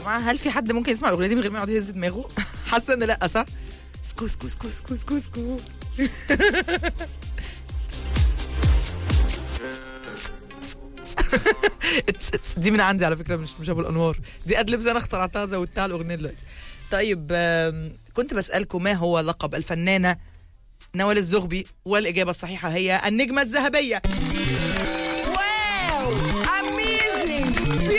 جماعه هل في حد ممكن يسمع الاغنيه دي من غير ما يقعد يهز دماغه حاسه ان لا صح سكو سكو سكو سكو سكو سكو اتس- اتس دي من عندي على فكره مش مش ابو الانوار دي ادلبز انا اخترعتها زودتها على الاغنيه دلوقتي طيب آم، كنت بسالكم ما هو لقب الفنانه نوال الزغبي والاجابه الصحيحه هي النجمه الذهبيه واو اميزنج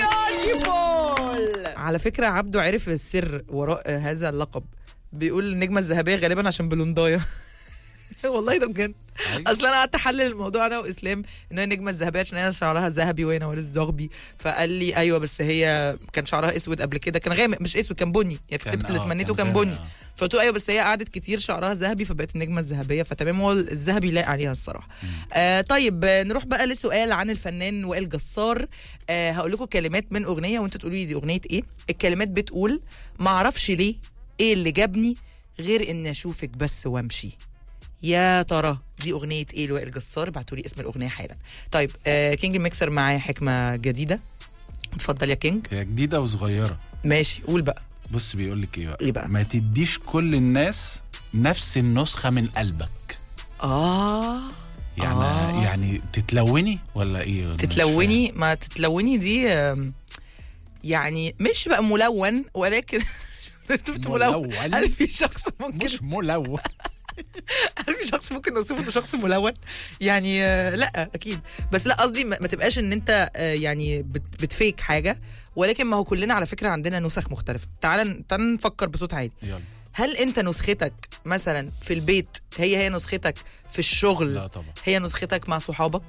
بيوتيفول على فكره عبده عرف السر وراء آه، هذا اللقب بيقول النجمه الذهبيه غالبا عشان بلوندايه والله ده بجد أيوة. اصل انا قعدت احلل الموضوع انا واسلام ان هي النجمه الذهبيه عشان هي شعرها ذهبي وهي نوال الزغبي فقال لي ايوه بس هي كان شعرها اسود قبل كده كان غامق مش اسود كان بني يعني كان- الكتاب اللي آه، تمنيته كان كان غامق، بني آه. فقلت له ايوه بس هي قعدت كتير شعرها ذهبي فبقت النجمه الذهبيه فتمام هو الذهبي لايق عليها الصراحه آه طيب آه، نروح بقى لسؤال عن الفنان وائل جسار آه هقول لكم كلمات من اغنيه وانتوا تقولوا لي دي اغنيه ايه الكلمات بتقول ما اعرفش ليه ايه اللي جابني غير اني اشوفك بس وامشي يا ترى دي اغنيه ايه لوائل جسار ابعتوا لي اسم الاغنيه حالا طيب آه كينج ميكسر معايا حكمه جديده اتفضل يا كينج هي جديده وصغيره ماشي قول بقى بص بيقول لك ايه بقى إيه بقى؟ ما تديش كل الناس نفس النسخه من قلبك اه يعني آه. يعني تتلوني ولا ايه أنا مش تتلوني ما تتلوني دي آم، يعني مش بقى ملون ولكن ملون ملون؟ هل في شخص فاهم. ممكن مش ملون هل في شخص ممكن نوصفه انه شخص ملون يعني آه، لا اكيد بس لا قصدي ما ما تبقاش ان انت آه، يعني بت- بتفيك حاجه ولكن ما هو كلنا على فكره عندنا نسخ مختلفه تعال تعال نفكر بصوت عالي يلا هل انت نسختك مثلا في البيت هي هي نسختك في الشغل لا طبعا هي نسختك مع صحابك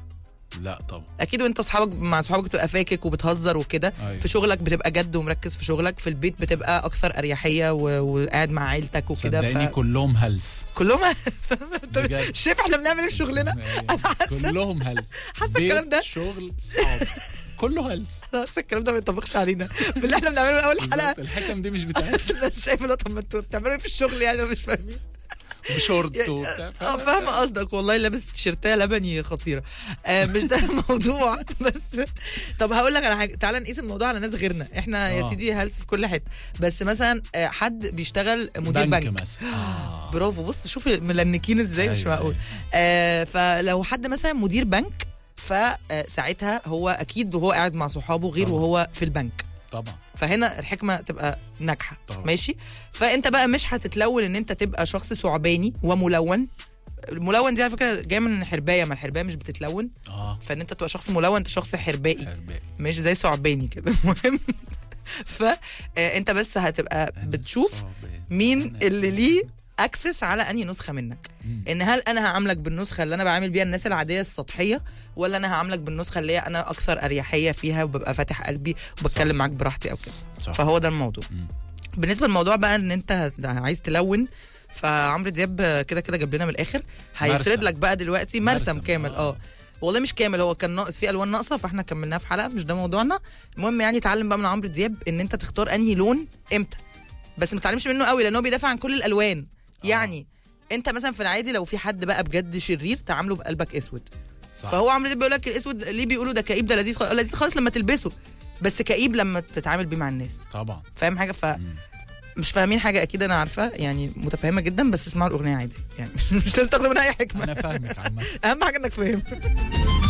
لا طبعا اكيد وانت اصحابك مع صحابك بتبقى فاكك وبتهزر وكده أيوة. في شغلك بتبقى جد ومركز في شغلك في البيت بتبقى اكثر اريحيه و... وقاعد مع عيلتك وكده صدقني كلهم هلس كلهم بجد. شايف احنا بنعمل ايه في شغلنا انا حاسه كلهم هلس حاسة الكلام ده؟ بيت، شغل صحاب كله هلس حاسه الكلام ده ما ينطبقش علينا باللي احنا بنعمله من اول بالظبط، حلقه الحكم دي مش بتاعتنا الناس شايفه اللي هو طب ما انتوا بتعملوا ايه في الشغل يعني مش فاهمين بشورت وبتاع اه فاهمه قصدك والله لابس تيشيرتيه لبني خطيره آه مش ده الموضوع بس طب هقول لك على حاجه تعالى نقيس الموضوع على ناس غيرنا احنا يا آه. سيدي هلس في كل حته بس مثلا آه حد بيشتغل مدير بنك, بنك مثلا آه. برافو بص شوف ملنكين ازاي مش أيوة، معقول آه فلو حد مثلا مدير بنك فساعتها هو اكيد وهو قاعد مع صحابه غير طبعا. وهو في البنك طبعا فهنا الحكمه تبقى ناجحه طبعا. ماشي فانت بقى مش هتتلون ان انت تبقى شخص ثعباني وملون الملون دي على فكره جايه من حربايه ما الحربايه مش بتتلون اه فان انت تبقى شخص ملون انت شخص حربائي حرباء مش زي ثعباني كده المهم فانت بس هتبقى بتشوف مين اللي ليه اكسس على انهي نسخه منك مم. ان هل انا هعاملك بالنسخه اللي انا بعامل بيها الناس العاديه السطحيه ولا انا هعاملك بالنسخه اللي هي انا اكثر اريحيه فيها وببقى فاتح قلبي وبتكلم صح. معاك براحتي او كده صح فهو ده الموضوع مم. بالنسبه للموضوع بقى ان انت هت- عايز تلون فعمرو دياب كده كده جاب لنا من الاخر هيسرد مرسم. لك بقى دلوقتي مرسم, مرسم، كامل آه. اه والله مش كامل هو كان ناقص فيه الوان ناقصه فاحنا كملناها في حلقه مش ده موضوعنا المهم يعني اتعلم بقى من عمرو دياب ان انت تختار انهي لون امتى بس ما تتعلمش منه قوي لان هو بيدافع عن كل الالوان يعني انت مثلا في العادي لو في حد بقى بجد شرير تعامله بقلبك اسود صح فهو عمرو دياب بيقول لك الاسود ليه بيقولوا ده كئيب ده لذيذ خالص لذيذ خالص لما تلبسه بس كئيب لما تتعامل بيه مع الناس طبعا فاهم حاجه ف مم. مش فاهمين حاجه اكيد انا عارفه يعني متفهمه جدا بس اسمعوا الاغنيه عادي يعني مش لازم تاخدوا منها اي حكمه انا فاهمك عامه اهم حاجه انك فاهم